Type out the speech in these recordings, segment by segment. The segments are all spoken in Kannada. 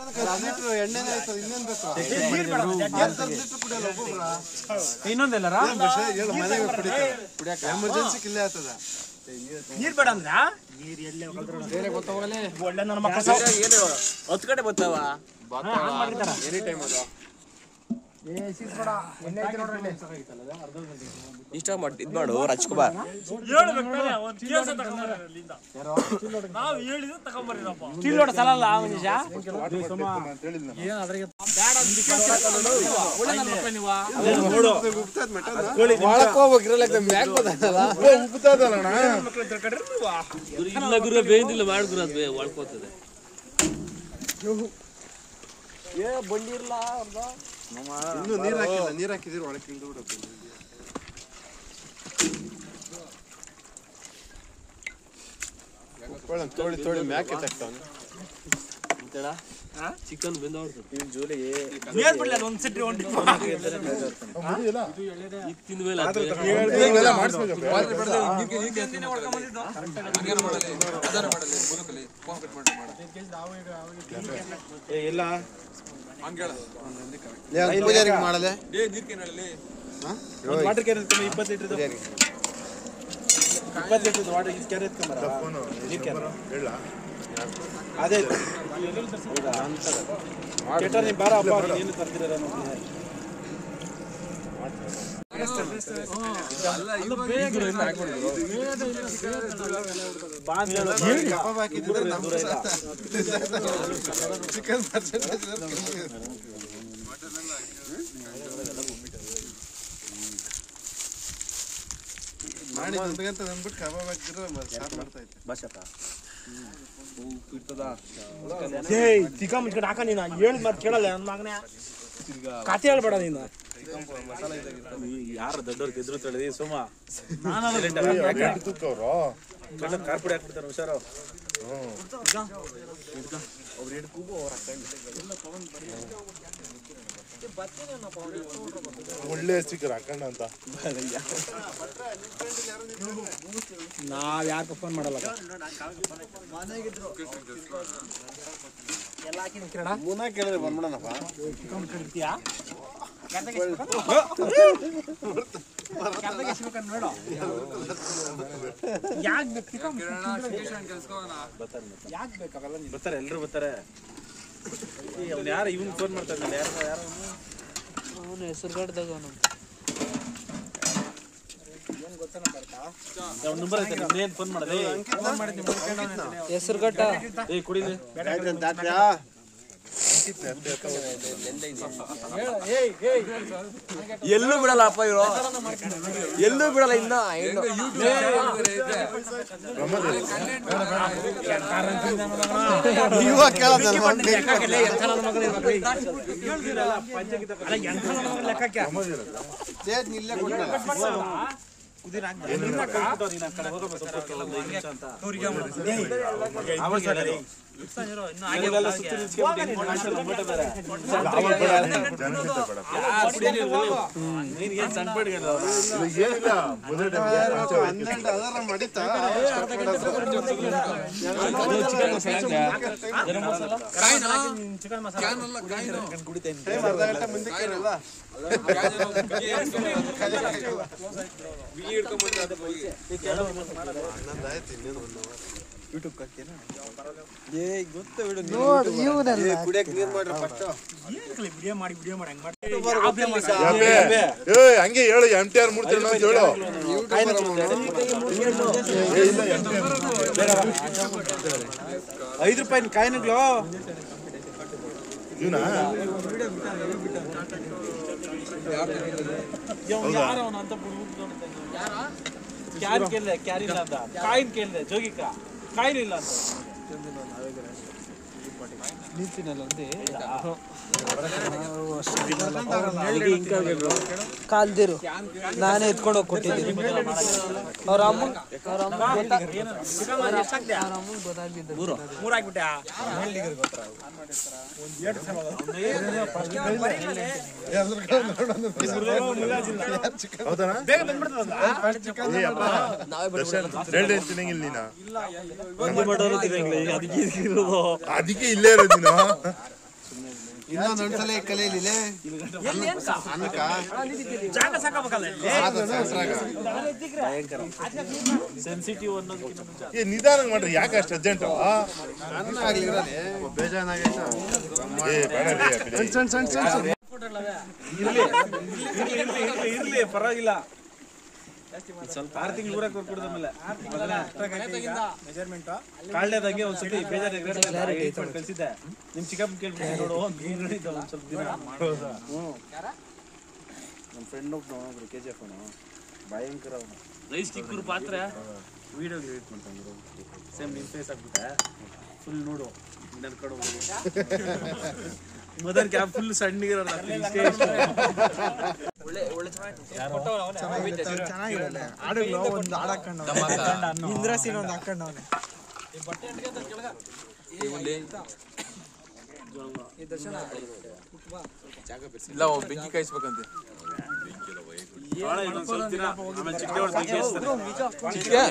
ಎಣ್ಣೆನೇ ಆಯ್ತು ಇನ್ನೇನ್ ಬೇಕು ಇನ್ನೊಂದೆಲ್ಲರ ಎಮರ್ಜೆನ್ಸಿ ಕಿಲ್ಲೇ ಆಗ್ತದ ನೀರ್ ಬೇಡ ಅಂದ್ರ ಒಳ್ಳೆ ನನ್ನ ಮಕ್ಕಳ ಹತ್ತು ಕಡೆ ಬರ್ತಾವ ಎನಿ ಟೈಮ್ ಅದು ಇಷ್ಟ ಮಾಡಿ ಇದ್ ಮಾಡು ರಾಜ್ಕುಮಾರ್ ನಾವು ಹೇಳಿದ್ರು ತಗೊಂಬರ್ರಿರಪ್ಪ ಕಿಲ್ಲೋಡ ಸಲಲ್ಲ ಮನುಷ್ಯ ಇಲ್ಲ ಗುರು ಬೇಯ್ದಿಲ್ಲ ಮಾಡ್ಗುರು ಅದು ಒಳ್ಕೋತದೆ ಇನ್ನೂ ನೀರ್ ಹಾಕಿಲ್ಲ ನೀರ್ ಹಾಕಿದಿರಿ ಒಳಗೆ ಇಳ್ದು ಬಿಡಕ್ಕೆ ತೋಳಿ ತೋಳಿ ಮ್ಯಾಕೆ ತಗ್ತಾವನೆ ಚಿಕನ್ ಬೆಂದವ್ರು ನೀರ್ ಬಿಡ್ಲಿ ಅದು ಒಂದ್ ಸಿಟ್ರಿ ಒಂದ್ ಈಗ ತಿಂದ ಮೇಲೆ ಅದು ಪೂಜಾರಿಗೆ ಮಾಡಲೆ ವಾಟರ್ ಕ್ಯಾನ್ ಎತ್ಕೊಂಬ ಇಪ್ಪತ್ತು ಲೀಟರ್ ಇಪ್ಪತ್ತು ಲೀಟರ್ ವಾಟರ್ ಕ್ಯಾನ್ ಎತ್ಕೊಂಬರ ಅದೇ ಕೆಟ್ಟರ್ ನೀ ಬಾರ ಅಪ್ಪ ಅವ್ರು ಏನು ತರ್ತಿರ ಕಬಾಬ್ ಹಾಕಿದ್ರೆ ನಮ್ಗೆ ಚಿಕನ್ ಪರ್ಸೆಂಟೇಜ್ ಮಾಡಿ ಅಂತ ಅಂದ್ಬಿಟ್ಟು ಕಬಾಬ್ ಹಾಕಿದ್ರೆ ಸಾರು ಮಾಡ್ತಾ ಇದ್ದೆ ಏಯ್ ಚಿಕ್ಕ ಮುಚ್ಕೊಂಡು ಹಾಕ ನೀನು ಹೇಳಿದ್ ಮಾತು ಕೇಳಲ್ಲ ನನ್ನ ಮಗನೇ ಕತೆ ಹೇಳ್ಬೇಡ ನೀನು ಯಾರು ದೊಡ್ಡವ್ರು ಗೆದ್ರು ತಡೆದಿ ಸುಮ ತುಕ್ಕವ್ರು ಕಾರ್ಪುಡಿ ಹಾಕ್ಬಿಡ್ತಾರೆ ಹುಷಾರು ಒಳ್ಳೆ ಸ್ಟಿಕರ್ ಹಾಕಣ್ಣ ಅಂತ ನಾವ್ ಯಾಕೆ ಫೋನ್ ಮಾಡಲ್ಲ ಮುನ ಕೇಳಿದ್ರೆ ಬಂದ್ಬಿಡೋಣಪ್ಪ ಬರ್ತಾರೆ ಎಲ್ರು ಬರ್ತಾರೆ ಅವ್ನು ಯಾರು ಇವ್ನು ಫೋನ್ ಮಾಡ್ತಾರೆ ಯಾರು ಯಾರು ಅವನು ಹೆಸರುಗಡ್ದಾಗ ಅವನು ಅವ್ನ ನಂಬರ್ ಐತೆ ಇನ್ನೇನು ಫೋನ್ ಮಾಡೋದು ಹೆಸರುಗಡ್ಡ ಏ ಕುಡಿಲಿ ಎಲ್ಲೂ ಬಿಡಲ್ಲ ಅಪ್ಪ ಇವರು ಎಲ್ಲೂ ಬಿಡಲ್ಲ ಇನ್ನ ಹೆಣ್ಣು ಇವಾಗ ಕೇಳೋದಲ್ಲ ಲೆಕ್ಕಕ್ಕೆ ಸ್ಟೇಜ್ ಇಲ್ಲೇ ಕೊಟ್ಟಲ್ಲ ಏನಿಲ್ಲ ಬುಲೆಟ್ ಹನ್ನೆರಡು ಅದರ ಮಡಿತಾ ಟೈಮ್ ಅರ್ಧ ಗಂಟೆ ಮುಂದಕ್ಕೆ ಇರಲ್ಲ ಹನ್ನೊಂದು ಆಯ್ತು ಇನ್ನೇನು ಒಂದು ಕುಡಿಯಕ್ಕೆ ನೀರು ಮಾಡ್ರಿ ಫಸ್ಟ್ ವಿಡಿಯೋ ಮಾಡಿ ವಿಡಿಯೋ ಮಾಡಿ ಹಂಗ್ ಮಾಡಿ ಯಾಪೆ ಏ ಹಂಗೆ ಹೇಳು ಎಂ ಟಿ ಆರ್ ಮೂಡ್ತೀನಿ ಅಂತ ಹೇಳು ಏ, ಇಲ್ಲ ಐದು ರೂಪಾಯಿ ಕಾಯಿನ್ಗಳು ಇವನಾ ಯಾರು ಅವನು ಅಂತ ಕ್ಯಾನ್ ಕೇಳಿದೆ ಕ್ಯಾನ್ ಇಲ್ಲ ಅಂತ ಕಾಯಿನ್ ಕೇಳಿದೆ ಜೋಗಿಕ ಕಾಯಿನ್ ಇಲ್ಲ ಅಂತ ಕಾಲ್ದಿರು ನಾನೇ ಎತ್ಕೊಂಡು ಹೋಗಿ ಕೊಟ್ಟಿದ್ದೀನಿ ಅವ್ರ ಅಮ್ಮ ಅವ್ರ ಅಮ್ಮ ಅವ್ರ ಅಮ್ಮಂಗ್ ಗೊತ್ತಾಗ್ತಿದ್ದ ಮೂರ್ ಹಾಕ್ಬಿಟ್ಟೆ ಹೌದಾ ಬೇಗ ಬಂದ್ಬಿಡ್ತದ ಏ ಅಪ್ಪ ದರ್ಶನ್ ಎರಡು ಏನು ತಿನ್ನಂಗಿಲ್ಲ ನೀನು ಅದಕ್ಕೆ ಇಲ್ಲೇ ಇರೋದು ನೀನು ಇನ್ನೊಂದು ಒಂದ್ಸಲ ಕಲೀಲಿಲೆ ಅನ್ನಕ ಜಾಗ ಸಾಕಬೇಕಲ್ಲ ಇಲ್ಲಿ ಅದು ಸಸ್ರಾಗ. ಸೆನ್ಸಿಟಿವ್ ಅನ್ನೋದಕ್ಕಿಂತ ಮುಂಚೆ ಏ ನಿಧಾನ ಮಾಡ್ರಿ ಯಾಕೆ ಅಷ್ಟು ಅರ್ಜೆಂಟ್ ಅನ್ನ ಆಗ್ಲಿ ಇರಲಿ ಬೇಜಾನಾಗೈತ ಏ ಬೇಡ ರೀ, ಬಿಡಿ. ಸಣ್ಣ ಸಣ್ಣ ಸಣ್ಣ ಸಣ್ಣ ಇರ್ಲಿ ಇರ್ಲಿ ಇರ್ಲಿ ಇರ್ಲಿ ಪರವಾಗಿಲ್ಲ ಸ್ವಲ್ಪ ಆರು ತಿಂಗಳು ಊರಕ್ಕೆ ಕೊಟ್ಬಿಡ್ದ ಮೇಲೆ ಕಾಳ್ಯದಾಗೆ ಒಂದ್ಸತಿ ಬೇಜಾರು ಎಗ್ರೆಟ್ ಮಾಡಿ ಕಳ್ಸಿದ್ದೆ ನಿಮ್ ಚಿಕ್ಕಪ್ಪ ಕೇಳ್ಬಿಟ್ಟು ನೋಡು ನೀನ್ ನೋಡಿದ್ದ ಒಂದ್ ಸ್ವಲ್ಪ ದಿನ ಹ್ಮ್ ನಮ್ಮ ಫ್ರೆಂಡ್ ಒಬ್ಬನು ಕೆ ಜಿ ಎಫ್ ಅವನು ಭಯಂಕರ ಅವನು ರೈಸ್ ಚಿಕ್ಕೂರು ಪಾತ್ರ ವಿಡಿಯೋ ಎಡಿಟ್ ಮಾಡ್ತಾನೆ ಸೇಮ್ ನಿನ್ ಫೇಸ್ ಆಗ್ಬಿಟ್ಟೆ ಫುಲ್ ನೋಡು ನನ್ನ ಕಡೆ ಮದರ್ ಕ್ಯಾಪ್ ಫುಲ್ ಸಣ್ಣಗಿರೋದು ಇಷ್ಟೇ ಇಷ್ಟ ಇಂದ್ರಸೀನ್ ಒಂದು ಹಾಕೊಂಡವನೆ ಇಲ್ಲ ಅವ ಬೆಂಕಿ ಕಾಯಿಸ್ಬೇಕಂತೆ ಭಾಳ ಇನ್ನೊಂದ್ ಸ್ವಲ್ಪ ದಿನ ಆಮೇಲೆ ಚಿಕ್ಕದೇವ್ರ ಬಗ್ಗೆ ಹೇಳ್ತಾರೆ.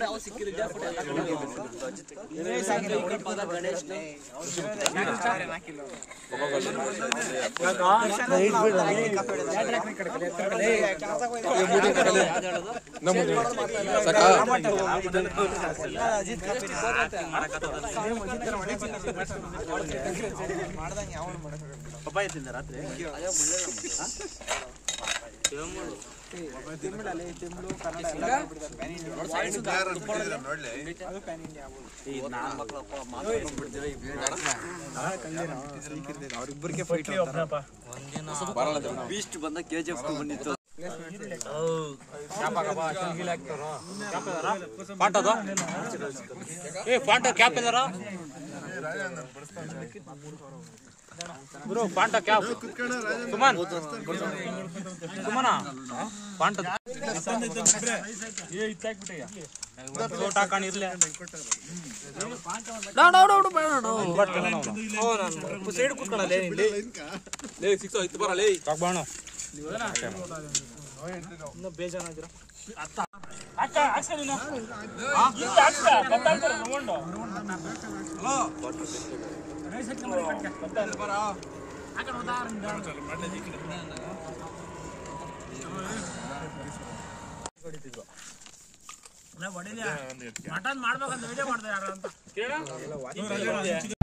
ಪಪ್ಪಾಯ ತಿಂದ ರಾತ್ರಿ ಅವ್ರಿಬ್ಬರಿಗೆ ಫೈಟ್ ಏ ಪಾಂಟ ಕ್ಯಾಪ್ ಇದಾರ ಗುರು ಪಾಂಟ ಕ್ಯಾಪ್ ಸುಮನ್ ಸುಮನ ಪಾಂಟ ಊಟ ಹಾಕೊಂಡಿರ್ಲಿ ಸೈಡ್ ಕೂತ್ಕೊಳ್ಳಲ್ಲ ಇಲ್ಲಿ ಲೇ ಸಿಕ್ಸ್ ಇತ್ತು ಬರಲೇ ತಗೋಣ ಇನ್ನೂ ಬೇಜಾರಾಗಿರೋ ಮಟನ್ ಮಾಡ್ಬೇಕಂತ ವಿಡಿಯೋ ಮಾಡ್ತಾರೆ ಯಾರು ಅಂತ